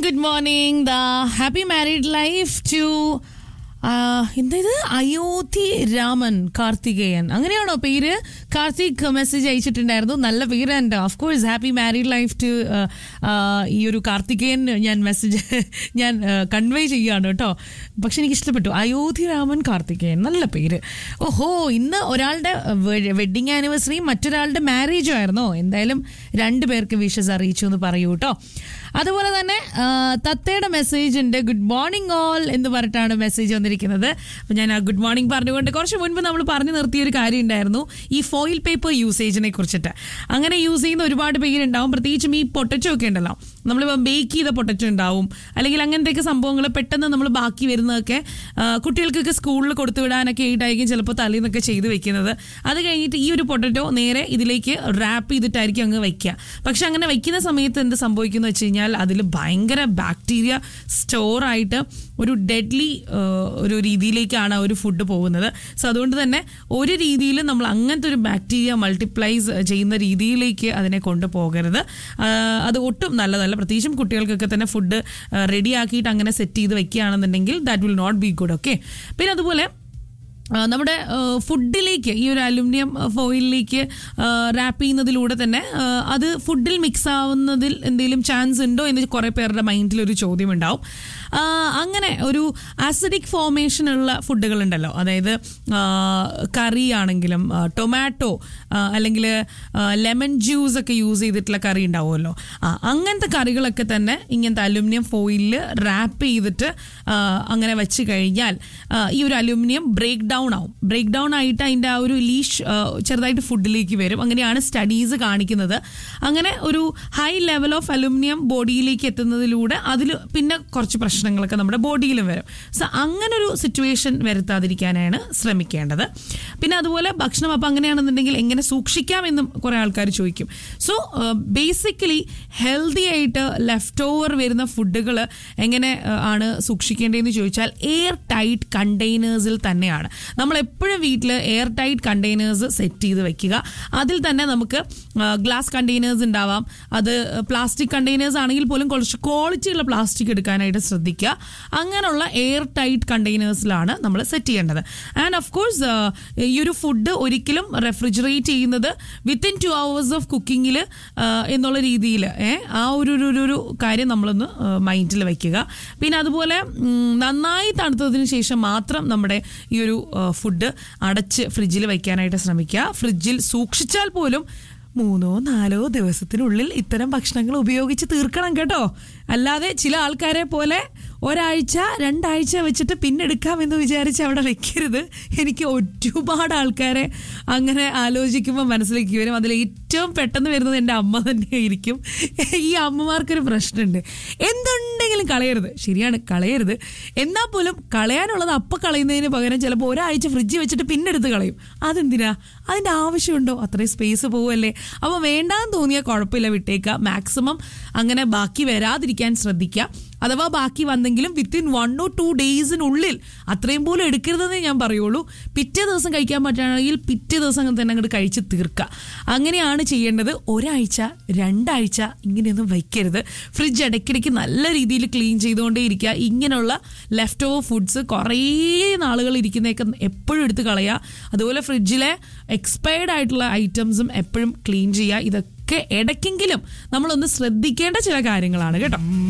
good morning. The happy married life to എന്തായത് Ayodhya Raman Karthikeyan അങ്ങനെയാണോ പേര് Karthik message അയച്ചിട്ടുണ്ടായിരുന്നു നല്ല പേര് എൻ്റെ of course happy married life to ഈ ഒരു കാർത്തികേയൻ ഞാൻ മെസ്സേജ് ഞാൻ കൺവേ ചെയ്യുകയാണ് കേട്ടോ പക്ഷെ എനിക്ക് ഇഷ്ടപ്പെട്ടു അയോധ്യ രാമൻ കാർത്തികേയൻ നല്ല പേര് ഓഹോ ഇന്ന് ഒരാളുടെ വെഡിങ് ആനിവേഴ്സറി മറ്റൊരാളുടെ മാരേജും ആയിരുന്നോ എന്തായാലും രണ്ടു പേർക്ക് വിഷസ് അറിയിച്ചു എന്ന് പറയൂ കേട്ടോ അതുപോലെ തന്നെ ആ, തത്തയുടെ മെസ്സേജ് ഉണ്ട് ഗുഡ് മോർണിംഗ് ഓൾ എന്ന് പറഞ്ഞിട്ടാണ് മെസ്സേജ് വന്നിരിക്കുന്നത് അപ്പം ഞാൻ ആ ഗുഡ് മോർണിംഗ് പറഞ്ഞുകൊണ്ട് കുറച്ച് മുൻപ് നമ്മൾ പറഞ്ഞു നിർത്തിയ ഒരു കാര്യം ഉണ്ടായിരുന്നു ഈ ഫോയിൽ പേപ്പർ യൂസേജിനെ കുറിച്ചിട്ട് അങ്ങനെ യൂസ് ചെയ്യുന്ന ഒരുപാട് പേരുണ്ടാവും പ്രത്യേകിച്ചും ഈ പൊട്ടറ്റോ ഒക്കെ ഉണ്ടല്ലോ നമ്മളിപ്പോൾ ബേക്ക് ചെയ്ത പൊട്ടറ്റോ ഉണ്ടാവും അല്ലെങ്കിൽ അങ്ങനത്തെയൊക്കെ സംഭവങ്ങൾ പെട്ടെന്ന് നമ്മൾ ബാക്കി വരുന്നതൊക്കെ ആ, കുട്ടികൾക്കൊക്കെ സ്കൂളിൽ കൊടുത്തു വിടാനൊക്കെ ആയിട്ടായിരിക്കും ചിലപ്പോൾ തലേന്നൊക്കെ ചെയ്ത് വെക്കുന്നത് അത് കഴിഞ്ഞിട്ട് ഈ ഒരു പൊട്ടറ്റോ നേരെ ഇതിലേക്ക് റാപ്പ് ചെയ്തിട്ടായിരിക്കും അങ്ങ് വയ്ക്കുക പക്ഷെ അങ്ങനെ വയ്ക്കുന്ന സമയത്ത് എന്ത് സംഭവിക്കുന്നു വെച്ച് കഴിഞ്ഞാൽ അതിൽ ഭയങ്കര ബാക്ടീരിയ സ്റ്റോർ ആയിട്ട് ഒരു ഡെഡ്ലി ഒരു രീതിയിലേക്കാണ് ആ ഒരു ഫുഡ് പോകുന്നത് സോ അതുകൊണ്ട് തന്നെ ഒരു രീതിയിൽ നമ്മൾ അങ്ങനത്തെ ഒരു ബാക്ടീരിയ മൾട്ടിപ്ലൈസ് ചെയ്യുന്ന രീതിയിലേക്ക് അതിനെ കൊണ്ടുപോകരുത് ആ, അത് ഒട്ടും നല്ലതല്ല പ്രത്യേകിച്ചും കുട്ടികൾക്കൊക്കെ തന്നെ ഫുഡ് റെഡി ആക്കിയിട്ട് അങ്ങനെ സെറ്റ് ചെയ്ത് വെക്കുകയാണെന്നുണ്ടെങ്കിൽ that will not be good okay പിന്നെ അതുപോലെ ആ, നമ്മുടെ ആ, ഫുഡിലേക്ക് ഈ ഒരു അലുമിനിയം ഫോയിലിലേക്ക് റാപ്പ് ചെയ്യുന്നതിലൂടെ തന്നെ ആ, അത് ഫുഡിൽ മിക്സ് ആവുന്നതിൽ എന്തെങ്കിലും ചാൻസ് ഉണ്ടോ എന്ന് കുറേ പേരുടെ മൈൻഡിൽ ഒരു ചോദ്യം ഉണ്ടാവും ആ, അങ്ങനെ ഒരു ആസിഡിക് ഫോർമേഷൻ ഉള്ള ഫുഡുകൾ ഉണ്ടല്ലോ അതായത് കറി ആണെങ്കിലും ടൊമാറ്റോ അല്ലെങ്കിൽ ലെമൺ ജ്യൂസ് ഒക്കെ യൂസ് ചെയ്തിട്ടുള്ള കറി ഉണ്ടാവുമല്ലോ ആ അങ്ങനത്തെ കറികളൊക്കെ തന്നെ ഇങ്ങനത്തെ അലുമിനിയം ഫോയിലിൽ റാപ്പ് ചെയ്തിട്ട് ആ, അങ്ങനെ വെച്ച് കഴിഞ്ഞാൽ ആ, ഈ ഒരു അലുമിനിയം ബ്രേക്ക് ഡൗൺ ആവും ബ്രേക്ക് ഡൗൺ ആയിട്ട് അതിൻ്റെ ആ ഒരു ലീഷ് ആ, ചെറുതായിട്ട് ഫുഡിലേക്ക് വരും അങ്ങനെയാണ് സ്റ്റഡീസ് കാണിക്കുന്നത് അങ്ങനെ ഒരു ഹൈ ലെവൽ ഓഫ് അലുമിനിയം ബോഡിയിലേക്ക് എത്തുന്നതിലൂടെ അതിൽ പിന്നെ കുറച്ച് പ്രശ്നങ്ങളൊക്കെ നമ്മുടെ ബോഡിയിലും വരും സോ അങ്ങനെ ഒരു സിറ്റുവേഷൻ വരുത്താതിരിക്കാനാണ് ശ്രമിക്കേണ്ടത് പിന്നെ അതുപോലെ ഭക്ഷണം അപ്പം അങ്ങനെയാണെന്നുണ്ടെങ്കിൽ എങ്ങനെ സൂക്ഷിക്കാം എന്നും കുറേ ആൾക്കാർ ചോദിക്കും സോ ബേസിക്കലി ഹെൽത്തി ആയിട്ട് ലെഫ്റ്റ് ഓവർ വരുന്ന ഫുഡുകൾ എങ്ങനെ ആ, ആണ് സൂക്ഷിക്കേണ്ടതെന്ന് ചോദിച്ചാൽ എയർ ടൈറ്റ് കണ്ടെയ്നേഴ്സിൽ തന്നെയാണ് നമ്മൾ എപ്പോഴും വീട്ടിൽ എയർ ടൈറ്റ് കണ്ടെയ്നേഴ്സ് സെറ്റ് ചെയ്ത് വെക്കുക അതിൽ തന്നെ നമുക്ക് ഗ്ലാസ് കണ്ടെയ്നേഴ്സ് ഉണ്ടാവാം അത് പ്ലാസ്റ്റിക് കണ്ടെയ്നേഴ്സ് ആണെങ്കിൽ പോലും കുറച്ച് ക്വാളിറ്റി ഉള്ള പ്ലാസ്റ്റിക് എടുക്കാനായിട്ട് ശ്രദ്ധിക്കുക അങ്ങനെയുള്ള എയർ ടൈറ്റ് കണ്ടെയ്നേഴ്സിലാണ് നമ്മൾ സെറ്റ് ചെയ്യേണ്ടത് ആൻഡ് ഓഫ് കോഴ്സ് ഈ ഒരു ഫുഡ് ഒരിക്കലും റെഫ്രിജറേറ്റ് ചെയ്യുന്നത് വിത്തിൻ ടു അവേഴ്സ് ഓഫ് കുക്കിങ്ങിൽ എന്നുള്ള രീതിയിൽ ആ ഒരു ഒരു- ഒരു ഒരു കാര്യം നമ്മളൊന്ന് മൈൻഡിൽ വയ്ക്കുക പിന്നെ അതുപോലെ ഉം, നന്നായി തണുത്തതിന് ശേഷം മാത്രം നമ്മുടെ ഈ ഒരു ഫുഡ് അടച്ച് ഫ്രിഡ്ജിൽ വയ്ക്കാനായിട്ട് ശ്രമിക്കുക ഫ്രിഡ്ജിൽ സൂക്ഷിച്ചാൽ പോലും മൂന്നോ നാലോ ദിവസത്തിനുള്ളിൽ ഇത്തരം ഭക്ഷണങ്ങൾ ഉപയോഗിച്ച് തീർക്കണം കേട്ടോ അല്ലാതെ ചില ആൾക്കാരെ പോലെ ഒരാഴ്ച രണ്ടാഴ്ച വെച്ചിട്ട് പിന്നെ എടുക്കാമെന്ന് വിചാരിച്ച് അവിടെ വെക്കരുത് എനിക്ക് ഒരുപാട് ആൾക്കാരെ അങ്ങനെ ആലോചിക്കുമ്പോൾ മനസ്സിലേക്ക് വരും അതിൽ ഏറ്റവും പെട്ടെന്ന് വരുന്നത് എൻ്റെ അമ്മ തന്നെയായിരിക്കും ഈ അമ്മമാർക്കൊരു പ്രശ്നമുണ്ട് എന്തുണ്ടെങ്കിലും കളയരുത് ശരിയാണ് കളയരുത് എന്നാൽ പോലും കളയാനുള്ളത് അപ്പം കളയുന്നതിന് പകരം ചിലപ്പോൾ ഒരാഴ്ച ഫ്രിഡ്ജിൽ വെച്ചിട്ട് പിന്നെ എടുത്ത് കളയും അതെന്തിനാ അതിൻ്റെ ആവശ്യമുണ്ടോ അത്രയും സ്പേസ് പോവല്ലേ അപ്പോൾ വേണ്ടാന്ന് തോന്നിയാൽ കുഴപ്പമില്ല വിട്ടേക്കുക മാക്സിമം അങ്ങനെ ബാക്കി വരാതിരിക്കാൻ ശ്രദ്ധിക്കുക അഥവാ ബാക്കി വന്നെങ്കിലും വിത്തിൻ വൺ ഓർ ടു ഡേയ്സിനുള്ളിൽ അത്രയും പോലും എടുക്കരുതെന്നേ ഞാൻ പറയുള്ളൂ പിറ്റേ ദിവസം കഴിക്കാൻ പറ്റുകയാണെങ്കിൽ പിറ്റേ ദിവസം തന്നെ അങ്ങോട്ട് കഴിച്ച് തീർക്കുക അങ്ങനെയാണ് ചെയ്യേണ്ടത് ഒരാഴ്ച രണ്ടാഴ്ച ഇങ്ങനെയൊന്നും വയ്ക്കരുത് ഫ്രിഡ്ജ് ഇടയ്ക്കിടയ്ക്ക് നല്ല രീതിയിൽ ക്ലീൻ ചെയ്തുകൊണ്ടേ ഇരിക്കുക ഇങ്ങനെയുള്ള ലെഫ്റ്റ് ഓവർ ഫുഡ്സ് കുറേ നാളുകൾ ഇരിക്കുന്നതൊക്കെ എപ്പോഴും എടുത്ത് കളയുക അതുപോലെ ഫ്രിഡ്ജിലെ എക്സ്പയർഡ് ആയിട്ടുള്ള ഐറ്റംസും എപ്പോഴും ക്ലീൻ ചെയ്യുക ഇതൊക്കെ ഇടയ്ക്കെങ്കിലും നമ്മളൊന്ന് ശ്രദ്ധിക്കേണ്ട ചില കാര്യങ്ങളാണ് കേട്ടോ